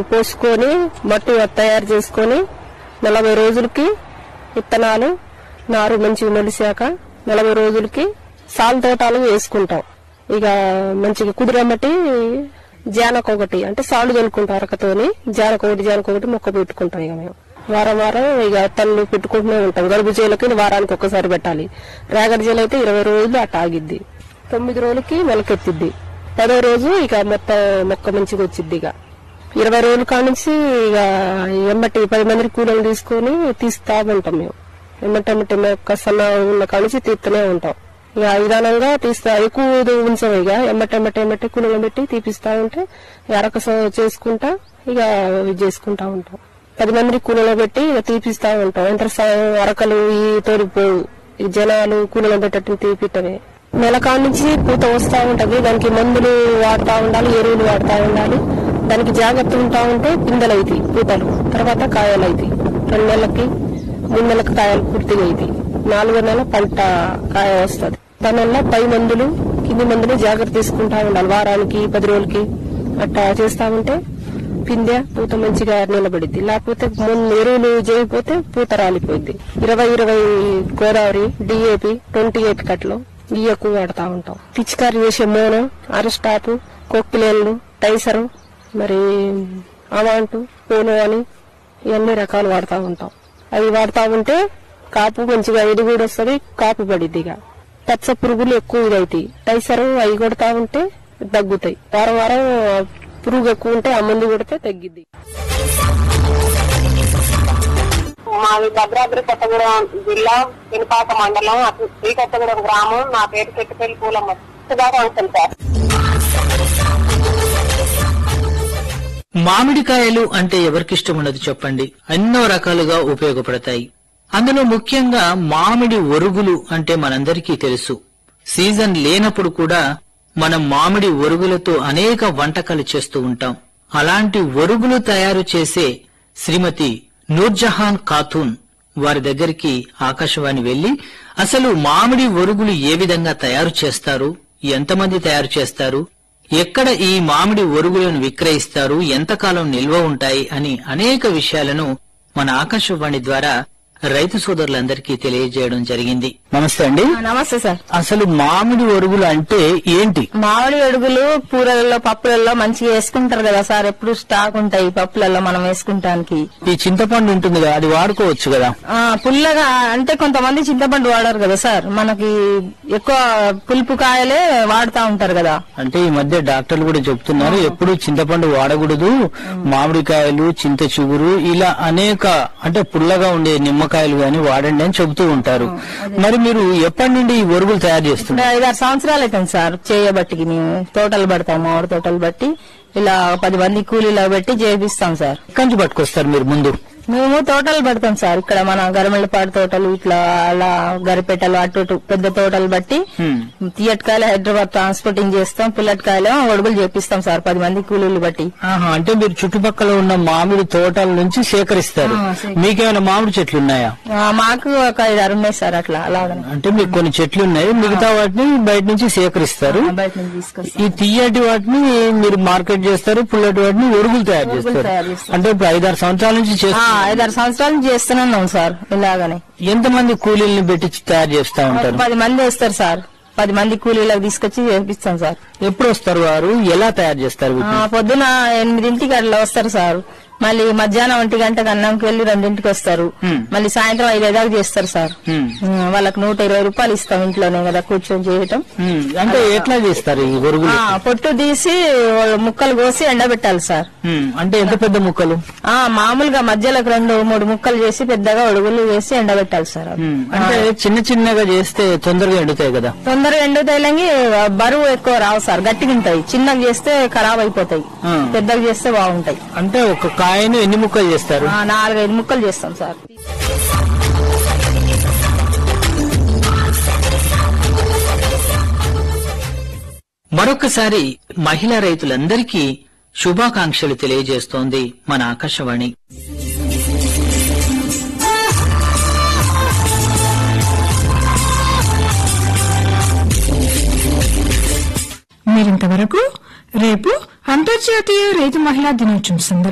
పోసుకొని మట్టి తయారు చేసుకొని నలభై రోజులకి విత్తనాలు నారు మంచిగా మొలిసాక నలభై రోజులకి సాల్ తోటాలు వేసుకుంటాం ఇక మంచిగా కుదిరమ్మటి జానక ఒకటి అంటే సాలు చల్లుకుంటాం అరకతోని జానక ఒకటి జానక ఒకటి మొక్క పెట్టుకుంటాం ఇక మేము వారం వారం ఇక తల్లు పెట్టుకుంటూనే ఉంటాం గడుపు చేలకి వారానికి ఒక్కసారి పెట్టాలి రేగడి చేలు అయితే ఇరవై రోజులు అట్ట ఆగిద్ది తొమ్మిది రోజులకి మొలకెత్తిద్ది పదో రోజు ఇక మొత్తం మొక్క మంచిగా వచ్చిద్ది ఇక ఇరవై రోజుల కాడ నుంచి ఇక ఎమ్మటి పది మంది కూలీలు తీసుకొని తీస్తా ఉంటాం మేము ఎమ్మటెమ్మటి మొక్క సన్న ఉన్న కాడ నుంచి తీస్తూనే ఉంటాం ఇక విధానంగా తీస్తా ఎక్కువ ఉంచాం ఇక ఎమ్మటెమ్మటి ఎమ్మటి కూలీలు పెట్టి తీపిస్తా ఉంటే అరక చేసుకుంటా ఇక ఇది చేసుకుంటా ఉంటాం పది మంది కూలీలు పెట్టి ఇక తీపిస్తా ఉంటాం ఎంత అరకలు ఈ తోడిపోవు ఈ జనాలు కూలీలు పెట్టట్టు తీపిట్టమే నెల కాడ నుంచి పూత వస్తా ఉంటది దానికి మందులు వాడుతా ఉండాలి ఎరువులు వాడుతా ఉండాలి దానికి జాగ్రత్త ఉంటా ఉంటే పిందెలు అవుతాయి పూతలు తర్వాత కాయలు అవుతాయి రెండు నెలలకి మూడు నెలలకు కాయలు పూర్తిగా అవుతాయి నాలుగో నెల పంట కాయ వస్తుంది దానివల్ల పై మందులు కింది మందులు జాగ్రత్త తీసుకుంటా ఉండాలి వారానికి పది రోజులకి అట్లా చేస్తా ఉంటే పిందె పూత మంచిగా నిలబడిద్ది లేకపోతే ముందు ఎరువులు చేయకపోతే పూత రాలిపోయింది ఇరవై ఇరవై గోదావరి డిఏపి ట్వంటీ ఎయిట్ కట్లో ఇవి ఎక్కువ వాడుతా ఉంటాం పిచికారి చేసే మోనో అరస్టాపు కొక్కిలేళ్ళు టైసరు మరి అవాంటు పోను అని ఇవన్నీ రకాలు వాడుతా ఉంటాం అవి వాడుతా ఉంటే కాపు మంచిగా ఇది కూడా వస్తుంది కాపు పడిద్ది ఇక పచ్చ పురుగులు ఎక్కువ ఇదవుతాయి టైసరు అవి కొడతా ఉంటే తగ్గుతాయి వారం వారం పురుగు ఎక్కువ ఉంటే ఆ మందు కొడితే తగ్గిద్ది మాది భద్రాద్రి కొత్తగూడెం జిల్లా పినపాక మండలం అటు శ్రీ కొత్తగూడెం గ్రామం నా పేరు చెట్టుపల్లి పూలమ్మ శుభాకాంక్షలు సార్ మామిడికాయలు అంటే ఎవరికిష్టం ఉండదు చెప్పండి ఎన్నో రకాలుగా ఉపయోగపడతాయి అందులో ముఖ్యంగా మామిడి ఒరుగులు అంటే మనందరికీ తెలుసు సీజన్ లేనప్పుడు కూడా మనం మామిడి ఒరుగులతో అనేక వంటకాలు చేస్తూ ఉంటాం అలాంటి ఒరుగులు తయారు చేసే శ్రీమతి నూర్జహాన్ ఖాతూన్ వారి దగ్గరికి ఆకాశవాణి వెళ్లి అసలు మామిడి ఒరుగులు ఏ విధంగా తయారు చేస్తారు ఎంతమంది తయారు చేస్తారు ఎక్కడ ఈ మామిడి ఒరుగులను విక్రయిస్తారు ఎంతకాలం నిల్వ ఉంటాయి అని అనేక విషయాలను మన ఆకాశవాణి ద్వారా రైతు సోదరులందరికీ తెలియజేయడం జరిగింది నమస్తే అండి నమస్తే సార్ అసలు మామిడి ఒరుగులు అంటే ఏంటి మామిడి అడుగులు కూరలలో పప్పులలో మంచిగా వేసుకుంటారు కదా సార్ ఎప్పుడు స్టాక్ ఉంటాయి పప్పులలో మనం వేసుకుంటానికి ఈ చింతపండు ఉంటుంది కదా అది వాడుకోవచ్చు కదా ఆ, పుల్లగా అంటే కొంతమంది చింతపండు వాడరు కదా సార్ మనకి ఎక్కువ పులుపు కాయలే వాడుతా ఉంటారు కదా అంటే ఈ మధ్య డాక్టర్లు కూడా చెప్తున్నారు ఎప్పుడు చింతపండు వాడకూడదు మామిడికాయలు చింత చిగురు ఇలా అనేక అంటే పుల్లగా ఉండే నిమ్మకాయలు గాని వాడండి అని చెబుతూ ఉంటారు మరి మీరు ఎప్పటి నుండి ఈ ఒరుగులు తయారు చేస్తున్నారు అంటే ఐదారు సంవత్సరాలు అవుతుంది సార్ చేయబట్టికి మేము తోటలు పడతాం మామిడి తోటలు బట్టి ఇలా పది మంది కూలీలో పెట్టి చేపిస్తాం సార్ ఎక్కడి నుంచి పట్టుకొస్తారు మీరు ముందు మేము తోటలు పడతాం సార్ ఇక్కడ మన గరమెళ్ళపాడు తోటలు ఇట్లా అలా గరిపెట్టలు అటు ఇటు పెద్ద తోటలు బట్టి హ్మ్. తీయటకాయలు హైదరాబాద్ ట్రాన్స్పోర్టింగ్ చేస్తాం పుల్లటకాయలు ఒడుగులు చేపిస్తాం సార్ పది మంది కూలీలు బట్టి ఆహా, అంటే మీరు చుట్టుపక్కల ఉన్న మామిడి తోటల నుంచి సేకరిస్తారు ఆ, సేకరి- మీకేమైనా మామిడి చెట్లు ఉన్నాయా ఆ, మాకు ఒక ఐదారు ఉన్నాయి సార్ అట్లా అలాగనే అంటే మీకు కొన్ని చెట్లు ఉన్నాయి మిగతా వాటిని బయట నుంచి సేకరిస్తారు ఆ, బయట నుంచి తీసుకొస్తాం ఈ తీయటి వాటిని మీరు మార్కెట్ చేస్తారు పుల్లటి వాటిని ఒరుగులు తయారు ఒరుగులు చేస్తారు తయారు చేస్తాం. అంటే ఇప్పుడు ఐదారు సంవత్సరాల నుంచి ఆ, చేస్తారు ఐదారు సంవత్సరాలు నుంచి చేస్తున్నాం సార్ ఇలాగనే ఎంతమంది కూలీల్ని పెట్టి తయారు చేస్తా ఒక ఉంటారు పది మంది వస్తారు సార్ పది మంది కూలీలకు తీసుకొచ్చి చేపిస్తాం సార్ ఎప్పుడు వస్తారు వారు ఎలా తయారు చేస్తారు ఆ, వీటిని? పొద్దున ఎనిమిదింటికి అట్లా వస్తారు సార్ మళ్ళీ మధ్యాహ్నం ఒంటి గంటకు అన్నంకి వెళ్ళి రెండింటికి వస్తారు హ్మ్. మళ్ళీ సాయంత్రం ఐదు దాకా చేస్తారు సార్ హ్మ్. ఉమ్, వాళ్ళకి నూట ఇరవై రూపాయలు ఇస్తాం ఇంట్లోనే కదా కూర్చొని చేయటం హ్మ్. అంటే ఎట్లా చేస్తారు ఈ ఒరుగులు ఆ, పొట్టు తీసి ముక్కలు కోసి ఎండబెట్టాలి సార్ హ్మ్. అంటే ఎంత పెద్ద ముక్కలు ఆ మామూలుగా మధ్యలోకి రెండు మూడు ముక్కలు చేసి పెద్దగా ఒడుగులు వేసి ఎండబెట్టాలి సార్ అవి. హ్మ్. అంటే చిన్న చిన్నగా చేస్తే తొందరగా ఎండుతాయి కదా తొందరగా ఎండుతాయిలంగి బరువు ఎక్కువ రావు సార్ గట్టిగా ఉంటాయి చిన్నగా చేస్తే ఖరాబ్ అయిపోతాయి ఆ. పెద్దగా చేస్తే బాగుంటాయి అంటే ఒక కాయను ఎన్ని ముక్కలు చేస్తారు ఆ, నాలుగైదు ముక్కలు చేస్తాం సార్ మరొకసారి మహిళా రైతులందరికీ శుభాకాంక్షలు తెలియజేస్తోంది మన ఆకాశవాణి మీరింతవరకు రేపు అంతర్జాతీయ రైతు మహిళా దినోత్సవం సందర్భంగా